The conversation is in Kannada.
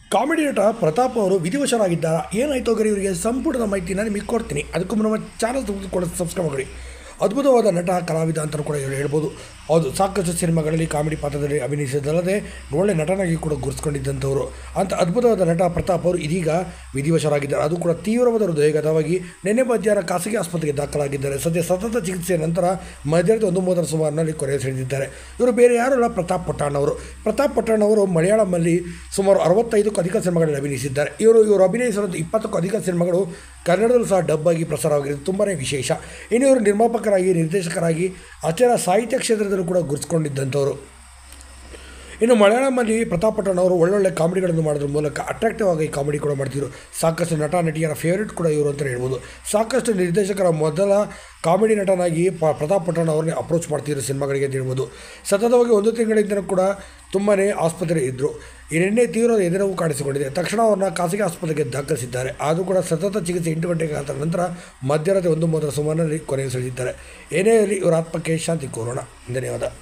ಕಾಮಿಡಿ ನಟ ಪ್ರತಾಪ್ ಅವರು ವಿಧಿವಶರಾಗಿದ್ದಾರಾ ಏನಾಯ್ತು ಹೋಗರಿ ಇವರಿಗೆ ಸಂಪೂರ್ಣ ಮಾಹಿತಿನ ನಿಮಗೆ ಕೊಡ್ತೀನಿ ಅದಕ್ಕೂ ನಮ್ಮ ಚಾನಲ್ ಕೂಡ ಸಬ್ಸ್ಕ್ರೈಬ್ ಮಾಡಿ ಅದ್ಭುತವಾದ ನಟ ಕಲಾವಿದ ಅಂತ ಕೂಡ ಇವ್ರು ಹೇಳ್ಬೋದು ಹೌದು ಸಾಕಷ್ಟು ಸಿನಿಮಾಗಳಲ್ಲಿ ಕಾಮಿಡಿ ಪಾತ್ರದಲ್ಲಿ ಅಭಿನಯಿಸಿದಲ್ಲದೆ ಒಳ್ಳೆ ನಟನಾಗಿ ಕೂಡ ಗುರುತಿಸ್ಕೊಂಡಿದ್ದಂಥವ್ರು ಅಂತ ಅದ್ಭುತವಾದ ನಟ ಪ್ರತಾಪ್ ಅವರು ಇದೀಗ ವಿಧಿವಶರಾಗಿದ್ದಾರೆ ಅದು ಕೂಡ ತೀವ್ರವಾದ ಹೃದಯಘಾತವಾಗಿ ನಿನ್ನೆ ಮಧ್ಯಾಹ್ನ ಖಾಸಗಿ ಆಸ್ಪತ್ರೆಗೆ ದಾಖಲಾಗಿದ್ದಾರೆ ಸದ್ಯ ಸತತ ಚಿಕಿತ್ಸೆಯ ನಂತರ ಮಧ್ಯಾಹ್ನದ ಒಂದು ಮೂವತ್ತರ ಸುಮಾರಿನಲ್ಲಿ ಕೊನೆಯುಸಿಳಿದಿದ್ದಾರೆ ಇವರು ಬೇರೆ ಯಾರು ಅಲ್ಲ ಪ್ರತಾಪ್ ಪಠಾಣ್ ಅವರು ಪ್ರತಾಪ್ ಪಠಾಣ್ ಅವರು ಮಲಯಾಳಂನಲ್ಲಿ ಸುಮಾರು ಅರವತ್ತೈದಕ್ಕೂ ಅಧಿಕ ಸಿನಿಮಾಗಳಲ್ಲಿ ಅಭಿನಯಿಸಿದ್ದಾರೆ ಇವರು ಇವರು ಅಭಿನಯಿಸಿರೋದು ಇಪ್ಪತ್ತಕ್ಕೂ ಅಧಿಕ ಸಿನಿಮಾಗಳು ಕನ್ನಡದಲ್ಲೂ ಸಹ ಡಬ್ ಆಗಿ ಪ್ರಸಾರವಾಗಿರೋದು ತುಂಬಾ ವಿಶೇಷ ಇನ್ನು ಇವರು ನಿರ್ಮಾಪಕರಾಗಿ ನಿರ್ದೇಶಕರಾಗಿ ಅಚರ ಸಾಹಿತ್ಯ ಕ್ಷೇತ್ರದಲ್ಲೂ ಕೂಡ ಗುರುತಿಸ್ಕೊಂಡಿದ್ದಂಥವ್ರು ಇನ್ನು ಮಲಯಾಳಂನಲ್ಲಿ ಪ್ರತಾಪ್ ಪಟ್ಟಣ್ ಅವರು ಒಳ್ಳೊಳ್ಳೆ ಕಾಮಿಡಿಗಳನ್ನು ಮಾಡೋದ್ರ ಮೂಲಕ ಅಟ್ರಾಕ್ಟಿವ್ ಆಗಿ ಕಾಮಿಡಿ ಕೂಡ ಮಾಡ್ತಿದ್ರು ಸಾಕಷ್ಟು ನಟ ನಟಿಯರ ಫೇವ್ರೇಟ್ ಕೂಡ ಇವರು ಅಂತ ಹೇಳ್ಬೋದು ಸಾಕಷ್ಟು ನಿರ್ದೇಶಕರ ಮೊದಲ ಕಾಮಿಡಿ ನಟನಾಗಿ ಪ ಪ್ರತಾಪ್ ಪಟ್ಟಣ್ ಅವ್ರನ್ನೇ ಅಪ್ರೋಚ್ ಮಾಡ್ತಿದ್ರು ಸಿನಿಮಾಗಳಿಗೆ ಅಂತ ಹೇಳ್ಬೋದು ಸತತವಾಗಿ ಒಂದು ತಿಂಗಳಿಂದ ಕೂಡ ತುಂಬಾ ಆಸ್ಪತ್ರೆ ಇದ್ದರು ಈ ನಿನ್ನೆ ತೀವ್ರ ಎದುರವು ಕಾಣಿಸಿಕೊಂಡಿದೆ ತಕ್ಷಣ ಅವ್ರನ್ನ ಖಾಸಗಿ ಆಸ್ಪತ್ರೆಗೆ ದಾಖಲಿಸಿದ್ದಾರೆ ಆದರೂ ಕೂಡ ಸತತ ಚಿಕಿತ್ಸೆ ಎಂಟು ಗಂಟೆಗೆ ಆದ ನಂತರ ಮಧ್ಯರಾತ್ರಿ ಒಂದು ಮೂವತ್ತರ ಸುಮಾರಿನಲ್ಲಿ ಕೊನೆಯುಸಿಳಿದಿದ್ದಾರೆ ಏನೇ ಇರಲಿ ಇವರ ಆತ್ಮಕ್ಕೆ ಶಾಂತಿ ಕೋರೋಣ ಧನ್ಯವಾದ